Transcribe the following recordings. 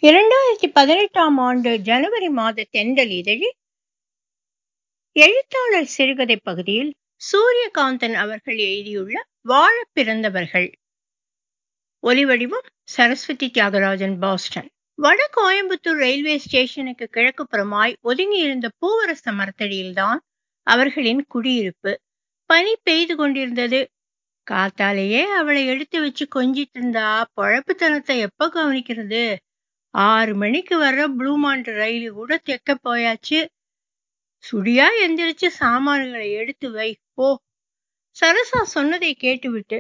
இரண்டாயிரத்தி பதினெட்டாம் ஆண்டு ஜனவரி மாத தென்றல் இதழில் எழுத்தாளர் சிறுகதை பகுதியில் சூரியகாந்தன் அவர்கள் எழுதியுள்ள வாழ பிறந்தவர்கள் ஒலிவடிவம் சரஸ்வதி தியாகராஜன் பாஸ்டன் வட கோயம்புத்தூர் ரயில்வே ஸ்டேஷனுக்கு கிழக்கு புறமாய் ஒதுங்கியிருந்த பூவரச மரத்தடியில்தான் அவர்களின் குடியிருப்பு பனி பெய்து கொண்டிருந்தது காத்தாலேயே அவளை எடுத்து வச்சு கொஞ்சிட்டு இருந்தா பொழப்புத்தனத்தை எப்ப கவனிக்கிறது ஆறு மணிக்கு வர்ற ப்ளூமாண்ட் ரயில் கூட தெக்க போயாச்சு சுடியா எந்திரிச்சு சாமான்களை எடுத்து வை போ சரசா சொன்னதை கேட்டுவிட்டு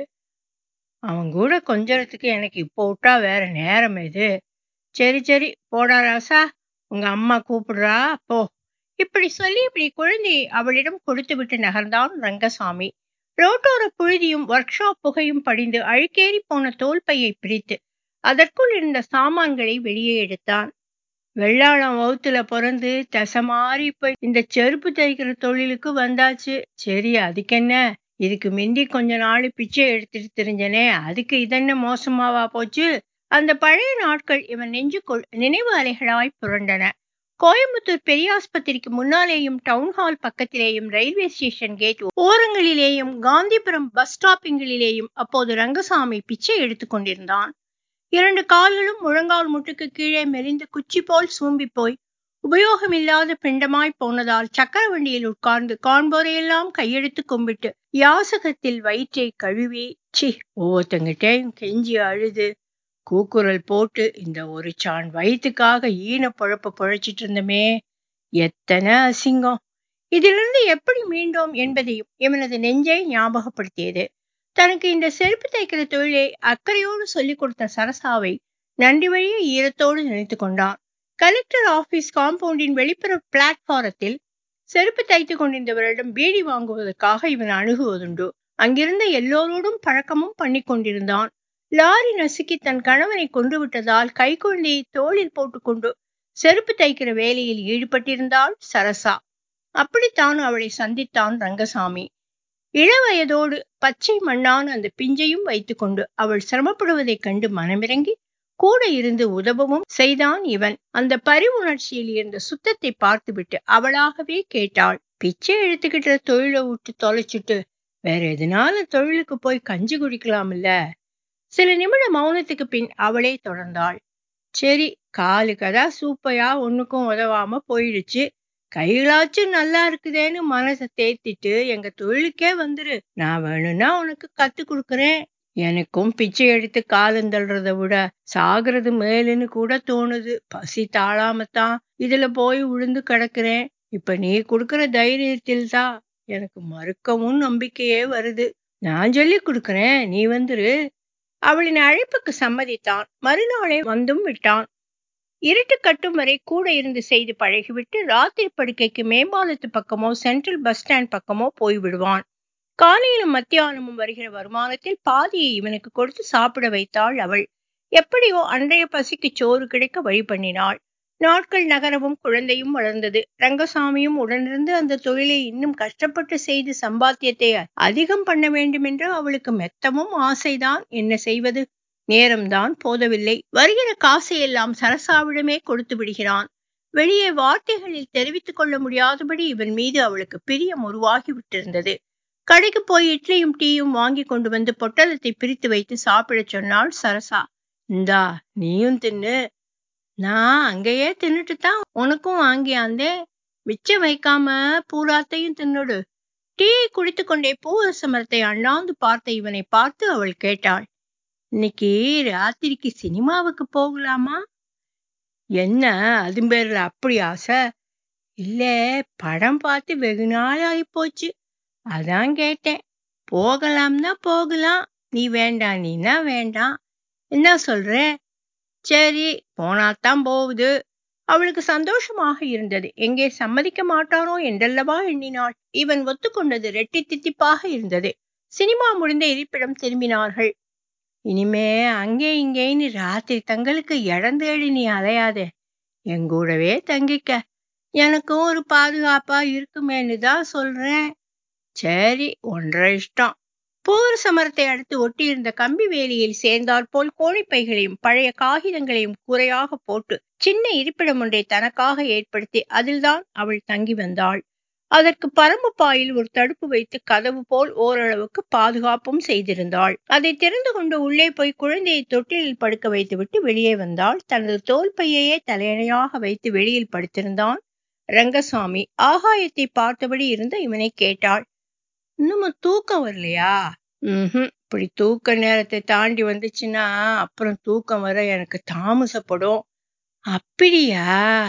அவன் கூட கொஞ்சறதுக்கு எனக்கு இப்போ விட்டா வேற நேரம் எது சரி சரி போடா ராசா உங்க அம்மா கூப்பிடுறா போ இப்படி சொல்லி இப்படி குழந்தையை அவளிடம் கொடுத்து விட்டு நகர்ந்தான் ரங்கசாமி ரோட்டோர புழுதியும் ஒர்க் ஷாப் புகையும் படிந்து அழுக்கேறி போன தோல் பையை பிரித்து அதற்குள் இருந்த சாமான்களை வெளியே எடுத்தான் வெள்ளாளம் வவுத்துல பிறந்து தசமாறி இப்ப இந்த செருப்பு தைக்கிற தொழிலுக்கு வந்தாச்சு சரி அதுக்கென்ன இதுக்கு மிந்தி கொஞ்ச நாள் பிச்சை எடுத்துட்டு தெரிஞ்சனே அதுக்கு இதென்ன மோசமாவா போச்சு அந்த பழைய நாட்கள் இவன் நெஞ்சுக்குள் நினைவு அலைகளாய் புரண்டன கோயம்புத்தூர் பெரியாஸ்பத்திரிக்கு முன்னாலேயும் டவுன்ஹால் பக்கத்திலேயும் ரயில்வே ஸ்டேஷன் கேட் ஓரங்களிலேயும் காந்திபுரம் பஸ் ஸ்டாப்பிங்களிலேயும் அப்போது ரங்கசாமி பிச்சை எடுத்துக் கொண்டிருந்தான் இரண்டு கால்களும் முழங்கால் முட்டுக்கு கீழே மெலிந்து குச்சி போல் சூம்பி போய் உபயோகமில்லாத பிண்டமாய் போனதால் சக்கர வண்டியில் உட்கார்ந்து காண்போரையெல்லாம் கையெடுத்து கும்பிட்டு யாசகத்தில் வயிற்றை கழுவி சி ஒவ்வொருத்தங்கிட்டையும் கெஞ்சி அழுது கூக்குரல் போட்டு இந்த ஒரு சான் வயிற்றுக்காக ஈன பொழப்பு பொழைச்சிட்டு இருந்தமே எத்தனை அசிங்கம் இதிலிருந்து எப்படி மீண்டோம் என்பதையும் இவனது நெஞ்சை ஞாபகப்படுத்தியது தனக்கு இந்த செருப்பு தைக்கிற தொழிலை அக்கறையோடு சொல்லிக் கொடுத்த சரசாவை நன்றி வழிய ஈரத்தோடு நினைத்து கொண்டான் கலெக்டர் ஆபீஸ் காம்பவுண்டின் வெளிப்புற பிளாட்பாரத்தில் செருப்பு தைத்து கொண்டிருந்தவரிடம் பீடி வாங்குவதற்காக இவன் அணுகுவதுண்டு அங்கிருந்த எல்லோரோடும் பழக்கமும் பண்ணி கொண்டிருந்தான் லாரி நசுக்கி தன் கணவனை கொண்டு விட்டதால் கைக்குழந்தையை தோளில் போட்டுக்கொண்டு செருப்பு தைக்கிற வேலையில் ஈடுபட்டிருந்தாள் சரசா அப்படித்தான் அவளை சந்தித்தான் ரங்கசாமி இளவயதோடு பச்சை மண்ணான அந்த பிஞ்சையும் வைத்துக்கொண்டு அவள் சிரமப்படுவதைக் கண்டு மனமிறங்கி கூட இருந்து உதவவும் செய்தான் இவன் அந்த பரிவுணர்ச்சியில் இருந்த சுத்தத்தை பார்த்துவிட்டு அவளாகவே கேட்டாள் பிச்சை எடுத்துக்கிட்ட தொழிலை விட்டு தொலைச்சிட்டு வேற எதனால தொழிலுக்கு போய் கஞ்சி குடிக்கலாம்ல சில நிமிட மௌனத்துக்கு பின் அவளே தொடர்ந்தாள் சரி காலு கதா சூப்பையா ஒண்ணுக்கும் உதவாம போயிடுச்சு கைகளாச்சும் நல்லா இருக்குதேன்னு மனசை தேத்திட்டு எங்க தொழிலுக்கே வந்துரு நான் வேணும்னா உனக்கு கத்து கொடுக்கறேன் எனக்கும் பிச்சை எடுத்து காலந்தள்ளுறத விட சாகிறது மேலுன்னு கூட தோணுது பசி தாழாமத்தான் இதுல போய் விழுந்து கிடக்குறேன் இப்ப நீ கொடுக்கற தைரியத்தில் தான் எனக்கு மறுக்கவும் நம்பிக்கையே வருது நான் சொல்லி கொடுக்கறேன் நீ வந்துரு அவளின் அழைப்புக்கு சம்மதித்தான் மறுநாளே வந்தும் விட்டான் இருட்டு கட்டும் வரை கூட இருந்து செய்து பழகிவிட்டு ராத்திரி படுக்கைக்கு மேம்பாலத்து பக்கமோ சென்ட்ரல் பஸ் ஸ்டாண்ட் பக்கமோ போய் விடுவான் காலையிலும் மத்தியானமும் வருகிற வருமானத்தில் பாதியை இவனுக்கு கொடுத்து சாப்பிட வைத்தாள் அவள் எப்படியோ அன்றைய பசிக்கு சோறு கிடைக்க வழி பண்ணினாள் நாட்கள் நகரவும் குழந்தையும் வளர்ந்தது ரங்கசாமியும் உடனிருந்து அந்த தொழிலை இன்னும் கஷ்டப்பட்டு செய்து சம்பாத்தியத்தை அதிகம் பண்ண வேண்டும் என்று அவளுக்கு மெத்தமும் ஆசைதான் என்ன செய்வது நேரம்தான் போதவில்லை வருகிற காசையெல்லாம் சரசாவிடமே கொடுத்து விடுகிறான் வெளியே வார்த்தைகளில் தெரிவித்துக் கொள்ள முடியாதபடி இவன் மீது அவளுக்கு பிரியம் உருவாகி விட்டிருந்தது கடைக்கு போய் இட்லியும் டீயும் வாங்கி கொண்டு வந்து பொட்டலத்தை பிரித்து வைத்து சாப்பிடச் சொன்னாள் சரசா இந்தா நீயும் தின்னு நான் அங்கேயே தின்னுட்டு தான் உனக்கும் வாங்கியாந்தே மிச்சம் வைக்காம பூராத்தையும் தின்னுடு டீயை குடித்து கொண்டே பூவரச மரத்தை அண்ணாந்து பார்த்த இவனை பார்த்து அவள் கேட்டாள் இன்னைக்கு ராத்திரிக்கு சினிமாவுக்கு போகலாமா என்ன அது பேர்ல அப்படி ஆசை இல்ல படம் பார்த்து வெகு நாள் ஆகி போச்சு அதான் கேட்டேன் போகலாம்னா போகலாம் நீ வேண்டாம் நீனா வேண்டாம் என்ன சொல்ற சரி போனாத்தான் போகுது அவளுக்கு சந்தோஷமாக இருந்தது எங்கே சம்மதிக்க மாட்டானோ என்றல்லவா எண்ணினாள் இவன் ஒத்துக்கொண்டது ரெட்டி தித்திப்பாக இருந்தது சினிமா முடிந்த இருப்பிடம் திரும்பினார்கள் இனிமே அங்கே இங்கேன்னு ராத்திரி தங்களுக்கு இடம் தேடி நீ அலையாதே எங்கூடவே தங்கிக்க எனக்கும் ஒரு பாதுகாப்பா இருக்குமேன்னு தான் சொல்றேன் சரி ஒன்றரை இஷ்டம் போர் சமரத்தை அடுத்து ஒட்டியிருந்த கம்பி வேலியில் சேர்ந்தால் போல் கோழிப்பைகளையும் பழைய காகிதங்களையும் குறையாக போட்டு சின்ன இருப்பிடம் ஒன்றை தனக்காக ஏற்படுத்தி அதில்தான் அவள் தங்கி வந்தாள் அதற்கு பரம்பு பாயில் ஒரு தடுப்பு வைத்து கதவு போல் ஓரளவுக்கு பாதுகாப்பும் செய்திருந்தாள் அதை திறந்து கொண்டு உள்ளே போய் குழந்தையை தொட்டிலில் படுக்க வைத்துவிட்டு வெளியே வந்தாள் தனது தோல் பையையே தலையணையாக வைத்து வெளியில் படுத்திருந்தான் ரங்கசாமி ஆகாயத்தை பார்த்தபடி இருந்த இவனை கேட்டாள் இன்னும் தூக்கம் வரலையா ம் இப்படி தூக்க நேரத்தை தாண்டி வந்துச்சுன்னா அப்புறம் தூக்கம் வர எனக்கு தாமசப்படும் அப்படியா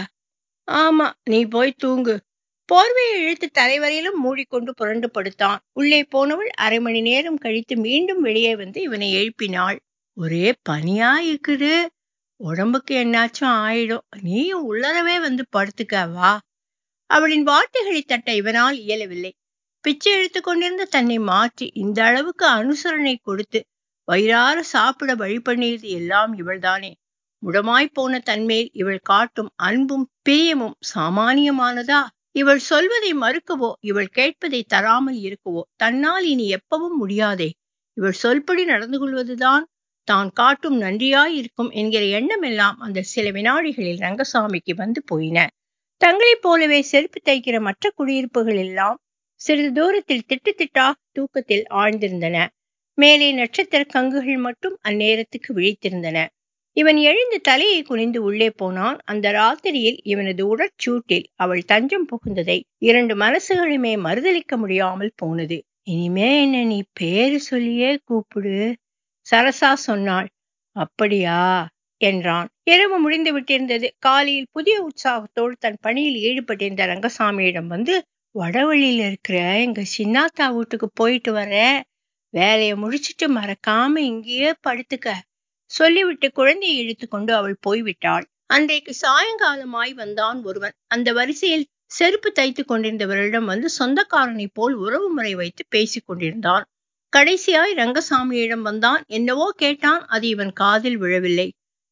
ஆமா நீ போய் தூங்கு போர்வையை இழுத்து தலைவரையிலும் மூடிக்கொண்டு புரண்டு படுத்தான் உள்ளே போனவள் அரை மணி நேரம் கழித்து மீண்டும் வெளியே வந்து இவனை எழுப்பினாள் ஒரே பனியா இருக்குது உடம்புக்கு என்னாச்சும் ஆயிடும் நீயும் உள்ளரவே வந்து படுத்துக்க வா அவளின் வார்த்தைகளை தட்ட இவனால் இயலவில்லை பிச்சை எடுத்து கொண்டிருந்த தன்னை மாற்றி இந்த அளவுக்கு அனுசரணை கொடுத்து வயிறார சாப்பிட வழி பண்ணியது எல்லாம் இவள்தானே முடமாய் போன தன்மேல் இவள் காட்டும் அன்பும் பிரியமும் சாமானியமானதா இவள் சொல்வதை மறுக்கவோ இவள் கேட்பதை தராமல் இருக்கவோ தன்னால் இனி எப்பவும் முடியாதே இவள் சொல்படி நடந்து கொள்வதுதான் தான் காட்டும் நன்றியாய் இருக்கும் என்கிற எண்ணம் எல்லாம் அந்த சில வினாடிகளில் ரங்கசாமிக்கு வந்து போயின தங்களைப் போலவே செருப்பு தைக்கிற மற்ற குடியிருப்புகள் எல்லாம் சிறிது தூரத்தில் திட்டு திட்டாக தூக்கத்தில் ஆழ்ந்திருந்தன மேலே நட்சத்திர கங்குகள் மட்டும் அந்நேரத்துக்கு விழித்திருந்தன இவன் எழுந்து தலையை குனிந்து உள்ளே போனான் அந்த ராத்திரியில் இவனது உடற்சூட்டில் அவள் தஞ்சம் புகுந்ததை இரண்டு மனசுகளுமே மறுதளிக்க முடியாமல் போனது இனிமே என்ன நீ பேரு சொல்லியே கூப்பிடு சரசா சொன்னாள் அப்படியா என்றான் இரவு முடிந்து விட்டிருந்தது காலையில் புதிய உற்சாகத்தோடு தன் பணியில் ஈடுபட்டிருந்த ரங்கசாமியிடம் வந்து வடவழியில இருக்கிற எங்க சின்னாத்தா வீட்டுக்கு போயிட்டு வரேன் வேலையை முடிச்சிட்டு மறக்காம இங்கேயே படுத்துக்க சொல்லிவிட்டு குழந்தையை இழுத்து கொண்டு அவள் போய்விட்டாள் அன்றைக்கு சாயங்காலமாய் வந்தான் ஒருவன் அந்த வரிசையில் செருப்பு தைத்து கொண்டிருந்தவரிடம் வந்து சொந்தக்காரனை போல் உறவு முறை வைத்து பேசிக் கொண்டிருந்தான் கடைசியாய் ரங்கசாமியிடம் வந்தான் என்னவோ கேட்டான் அது இவன் காதில் விழவில்லை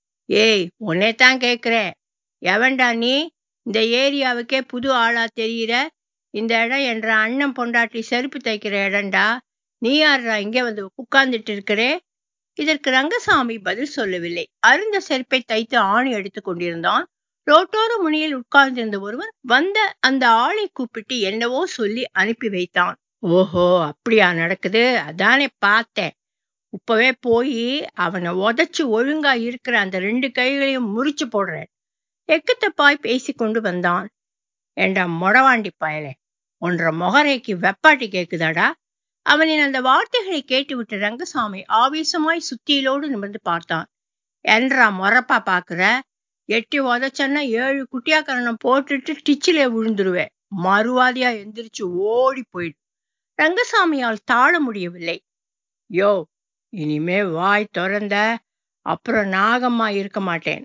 ஏய் உன்னைத்தான் கேக்குறேன் எவன்டா நீ இந்த ஏரியாவுக்கே புது ஆளா தெரியுற இந்த இடம் என்ற அண்ணன் பொண்டாட்டி செருப்பு தைக்கிற இடம்டா நீ யாருடா இங்க வந்து உட்கார்ந்துட்டு இருக்கிறே இதற்கு ரங்கசாமி பதில் சொல்லவில்லை அருந்த செருப்பை தைத்து ஆணி எடுத்துக் கொண்டிருந்தான் ரோட்டோர முனியில் உட்கார்ந்திருந்த ஒருவன் வந்த அந்த ஆளை கூப்பிட்டு என்னவோ சொல்லி அனுப்பி வைத்தான் ஓஹோ அப்படியா நடக்குது அதானே பார்த்தேன் இப்பவே போய் அவனை உதச்சு ஒழுங்கா இருக்கிற அந்த ரெண்டு கைகளையும் முறிச்சு போடுறேன் எக்கத்தப்பாய் பேசிக்கொண்டு வந்தான் ஏண்டா மொடவாண்டி பயலே ஒன்றரை மொகரைக்கு வெப்பாட்டி கேக்குதாடா அவனின் அந்த வார்த்தைகளை கேட்டுவிட்டு ரங்கசாமி ஆவேசமாய் சுத்தியிலோடு நிமிர்ந்து பார்த்தான் என்றா மொறப்பா பாக்குற எட்டி உதச்சன்னா ஏழு குட்டியாக்கரணம் போட்டுட்டு டிச்சிலே விழுந்துருவேன் மறுவாதியா எந்திரிச்சு ஓடி போயிடு ரங்கசாமியால் தாழ முடியவில்லை யோ இனிமே வாய் திறந்த அப்புறம் நாகம்மா இருக்க மாட்டேன்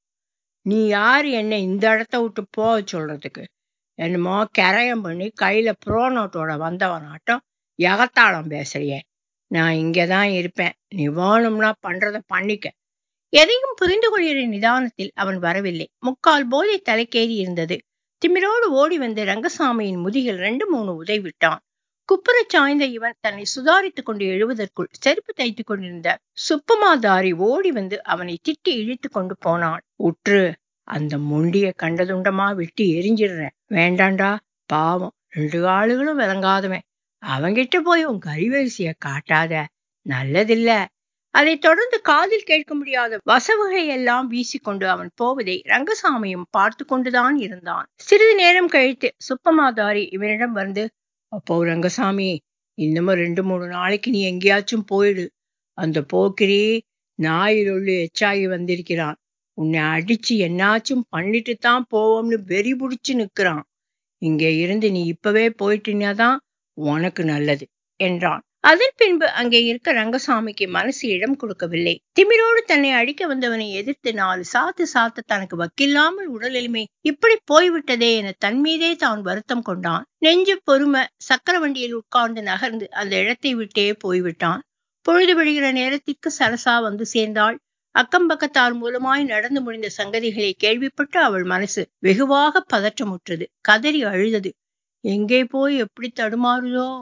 நீ யாரு என்ன இந்த இடத்த விட்டு போக சொல்றதுக்கு என்னமோ கரையம் பண்ணி கையில புரோனோட்டோட வந்தவனாட்டம் எகத்தாளம் பேசுறியே நான் இங்கதான் இருப்பேன் நீ வேணும்னா பண்றத பண்ணிக்க எதையும் புரிந்து கொள்கிற நிதானத்தில் அவன் வரவில்லை முக்கால் போதை தலைக்கேறி இருந்தது திமிரோடு ஓடி வந்து ரங்கசாமியின் முதுகில் ரெண்டு மூணு உதை விட்டான் குப்புறச் சாய்ந்த இவன் தன்னை சுதாரித்துக் கொண்டு எழுவதற்குள் செருப்பு தைத்துக் கொண்டிருந்த சுப்பமாதாரி ஓடி வந்து அவனை திட்டி இழுத்து கொண்டு போனான் உற்று அந்த முண்டிய கண்டதுண்டமா விட்டு எரிஞ்சிடுறேன் வேண்டாண்டா பாவம் ரெண்டு ஆளுகளும் விளங்காதவன் அவங்கிட்ட போய் உன் கைவரிசைய காட்டாத நல்லதில்ல அதைத் தொடர்ந்து காதில் கேட்க முடியாத வசவுகை எல்லாம் வீசிக்கொண்டு அவன் போவதை ரங்கசாமியும் பார்த்து கொண்டுதான் இருந்தான் சிறிது நேரம் கழித்து சுப்பமாதாரி இவனிடம் வந்து அப்போ ரங்கசாமி இன்னமும் ரெண்டு மூணு நாளைக்கு நீ எங்கேயாச்சும் போயிடு அந்த போக்கிரி நாயில் உள்ளு எச்சாகி வந்திருக்கிறான் உன்னை அடிச்சு என்னாச்சும் பண்ணிட்டு தான் போவோம்னு வெறி புடிச்சு நிக்கிறான் இங்க இருந்து நீ இப்பவே போயிட்டினாதான் உனக்கு நல்லது என்றான் அதன் பின்பு அங்கே இருக்க ரங்கசாமிக்கு மனசு இடம் கொடுக்கவில்லை திமிரோடு தன்னை அடிக்க வந்தவனை எதிர்த்து நாலு சாத்து சாத்த தனக்கு வக்கில்லாமல் உடல் எளிமை இப்படி போய்விட்டதே என தன் மீதே தான் வருத்தம் கொண்டான் நெஞ்சு பொறுமை சக்கர வண்டியில் உட்கார்ந்து நகர்ந்து அந்த இடத்தை விட்டே போய்விட்டான் பொழுது விடுகிற நேரத்திற்கு சரசா வந்து சேர்ந்தாள் அக்கம் பக்கத்தார் மூலமாய் நடந்து முடிந்த சங்கதிகளை கேள்விப்பட்டு அவள் மனசு வெகுவாக பதற்றமுற்றது கதறி அழுதது எங்கே போய் எப்படி தடுமாறுதோ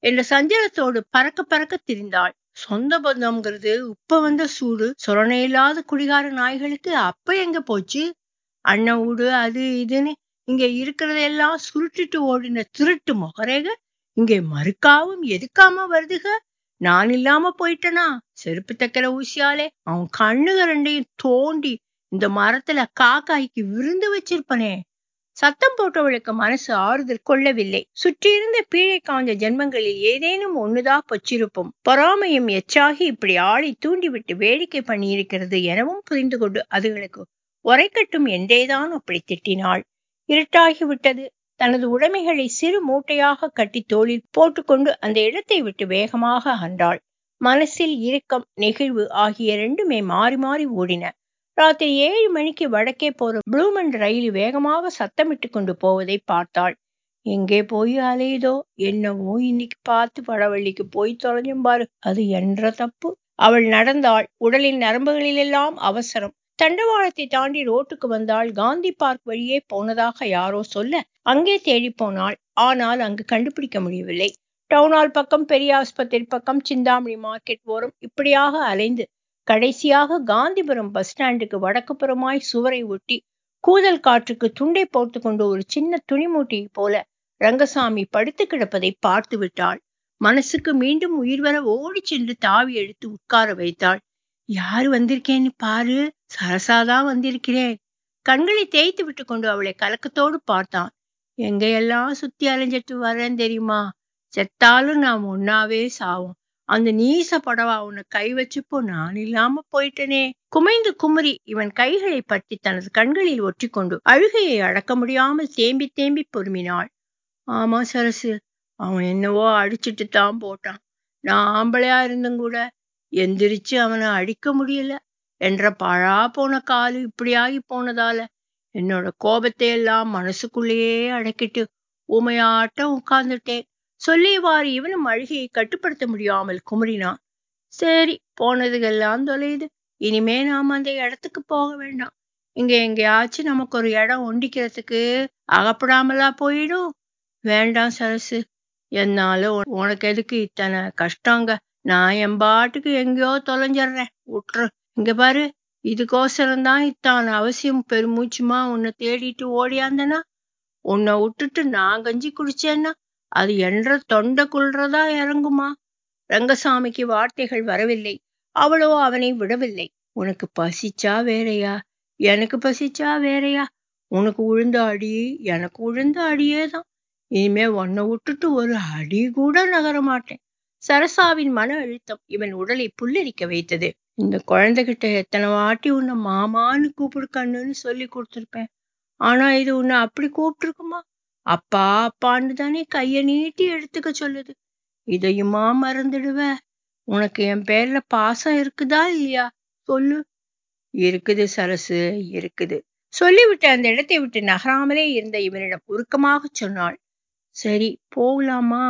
என்ற சஞ்சலத்தோடு பறக்க பறக்க திரிந்தாள் சொந்த பந்தம்ங்கிறது உப்ப வந்த சூடு சொரணை இல்லாத குடிகார நாய்களுக்கு அப்ப எங்க போச்சு அண்ணன் வீடு அது இதுன்னு இங்க இருக்கிறதெல்லாம் சுருட்டிட்டு ஓடின திருட்டு முகரேக இங்கே மறுக்காவும் எதுக்காம வருதுக நான் இல்லாம போயிட்டனா செருப்பு தைக்கிற ஊசியாலே அவன் கண்ணுக ரெண்டையும் தோண்டி இந்த மரத்துல காக்காய்க்கு விருந்து வச்சிருப்பனே சத்தம் போட்டவளுக்கு மனசு ஆறுதல் கொள்ளவில்லை சுற்றியிருந்த பீழை காஞ்ச ஜென்மங்களில் ஏதேனும் ஒண்ணுதா பொச்சிருப்பும் பொறாமையும் எச்சாகி இப்படி ஆளை தூண்டிவிட்டு வேடிக்கை பண்ணியிருக்கிறது எனவும் புரிந்து கொண்டு அதுகளுக்கு உரைக்கட்டும் என்றேதான் அப்படி திட்டினாள் இருட்டாகி விட்டது தனது உடைமைகளை சிறு மூட்டையாக கட்டி தோளில் போட்டுக்கொண்டு அந்த இடத்தை விட்டு வேகமாக அகன்றாள் மனசில் இறுக்கம் நெகிழ்வு ஆகிய ரெண்டுமே மாறி மாறி ஓடின ராத்திரி ஏழு மணிக்கு வடக்கே போற ப்ளூமன் ரயில் வேகமாக சத்தமிட்டு கொண்டு போவதை பார்த்தாள் எங்கே போய் அலையுதோ என்னவோ இன்னைக்கு பார்த்து வடவள்ளிக்கு போய் தொலைஞ்சும் பாரு அது என்ற தப்பு அவள் நடந்தாள் உடலின் நரம்புகளிலெல்லாம் அவசரம் தண்டவாளத்தை தாண்டி ரோட்டுக்கு வந்தாள் காந்தி பார்க் வழியே போனதாக யாரோ சொல்ல அங்கே தேடி போனாள் ஆனால் அங்கு கண்டுபிடிக்க முடியவில்லை டவுனால் பக்கம் பெரிய ஆஸ்பத்திரி பக்கம் சிந்தாமணி மார்க்கெட் ஓரம் இப்படியாக அலைந்து கடைசியாக காந்திபுரம் பஸ் ஸ்டாண்டுக்கு வடக்குப்புறமாய் சுவரை ஒட்டி கூதல் காற்றுக்கு துண்டை போர்த்து கொண்டு ஒரு சின்ன துணிமூட்டியை போல ரங்கசாமி படுத்து கிடப்பதை பார்த்து விட்டாள் மனசுக்கு மீண்டும் உயிர் வர ஓடி சென்று தாவி எடுத்து உட்கார வைத்தாள் யாரு வந்திருக்கேன்னு பாரு சரசாதான் வந்திருக்கிறேன் கண்களை தேய்த்து விட்டு கொண்டு அவளை கலக்கத்தோடு பார்த்தான் எங்கையெல்லாம் சுத்தி அலைஞ்சிட்டு வரேன் தெரியுமா செத்தாலும் நாம் ஒன்னாவே சாவோம் அந்த நீச படவா உன்னை கை வச்சுப்போ நான் இல்லாம போயிட்டனே குமைந்து குமரி இவன் கைகளை பற்றி தனது கண்களில் ஒற்றி கொண்டு அழுகையை அடக்க முடியாமல் தேம்பி தேம்பி பொறுமினாள் ஆமா சரசு அவன் என்னவோ அடிச்சிட்டு தான் போட்டான் நான் ஆம்பளையா இருந்தும் கூட எந்திரிச்சு அவனை அடிக்க முடியல என்ற பழா போன காலு இப்படியாகி போனதால என்னோட கோபத்தை எல்லாம் மனசுக்குள்ளேயே அடக்கிட்டு ஊமையாட்டம் உட்கார்ந்துட்டேன் சொல்லியவாறு இவனும் அழுகையை கட்டுப்படுத்த முடியாமல் குமுறினான் சரி போனதுக்கெல்லாம் தொலையுது இனிமே நாம அந்த இடத்துக்கு போக வேண்டாம் இங்க எங்கேயாச்சும் நமக்கு ஒரு இடம் ஒண்டிக்கிறதுக்கு அகப்படாமலா போயிடும் வேண்டாம் சரசு என்னால உனக்கு எதுக்கு இத்தனை கஷ்டங்க நான் என் பாட்டுக்கு எங்கேயோ தொலைஞ்சிடுறேன் விட்டுரு இங்க பாரு இதுக்கோசரம் தான் இத்தான் அவசியம் பெருமூச்சுமா உன்னை தேடிட்டு ஓடியாந்தனா உன்னை விட்டுட்டு நான் கஞ்சி குடிச்சேன்னா அது என்ற தொண்டைக்குள்றதா இறங்குமா ரங்கசாமிக்கு வார்த்தைகள் வரவில்லை அவளோ அவனை விடவில்லை உனக்கு பசிச்சா வேறையா எனக்கு பசிச்சா வேறையா உனக்கு உழுந்த அடி எனக்கு உழுந்த அடியே தான் இனிமே உன்னை விட்டுட்டு ஒரு அடி கூட நகர மாட்டேன் சரசாவின் மன அழுத்தம் இவன் உடலை புல்லரிக்க வைத்தது இந்த குழந்தைகிட்ட எத்தனை வாட்டி உன்னை மாமான்னு கூப்பிடு கண்ணுன்னு சொல்லி கொடுத்துருப்பேன் ஆனா இது உன்னை அப்படி கூப்பிட்டுருக்குமா அப்பா அப்பான்னு தானே கைய நீட்டி எடுத்துக்க சொல்லுது இதையுமா மறந்துடுவ உனக்கு என் பேர்ல பாசம் இருக்குதா இல்லையா சொல்லு இருக்குது சரசு இருக்குது சொல்லிவிட்டு அந்த இடத்தை விட்டு நகராமலே இருந்த இவனிடம் உருக்கமாக சொன்னாள் சரி போகலாமா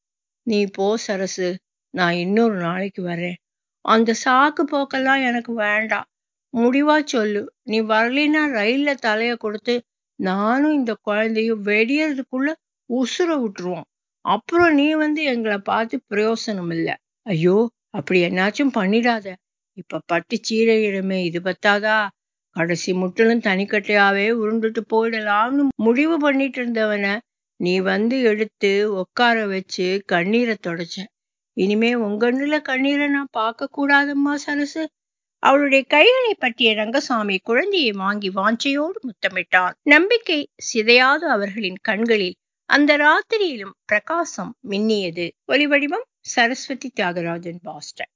நீ போ சரசு நான் இன்னொரு நாளைக்கு வரேன் அந்த சாக்கு போக்கெல்லாம் எனக்கு வேண்டாம் முடிவா சொல்லு நீ வரலினா ரயில்ல தலைய கொடுத்து நானும் இந்த குழந்தையும் வெடியறதுக்குள்ள உசுர விட்டுருவோம் அப்புறம் நீ வந்து எங்களை பார்த்து பிரயோசனம் இல்ல ஐயோ அப்படி என்னாச்சும் பண்ணிடாத இப்ப பட்டு சீரையிடமே இது பத்தாதா கடைசி முற்றிலும் தனிக்கட்டையாவே உருண்டுட்டு போயிடலாம்னு முடிவு பண்ணிட்டு இருந்தவன நீ வந்து எடுத்து உட்கார வச்சு கண்ணீரை தொடச்ச இனிமே உங்கண்ணுல கண்ணீரை நான் பார்க்க கூடாதம்மா சரசு அவளுடைய கைகளை பற்றிய ரங்கசாமி குழந்தையை வாங்கி வாஞ்சையோடு முத்தமிட்டான் நம்பிக்கை சிதையாத அவர்களின் கண்களில் அந்த ராத்திரியிலும் பிரகாசம் மின்னியது ஒலிவடிவம் சரஸ்வதி தியாகராஜன் பாஸ்டன்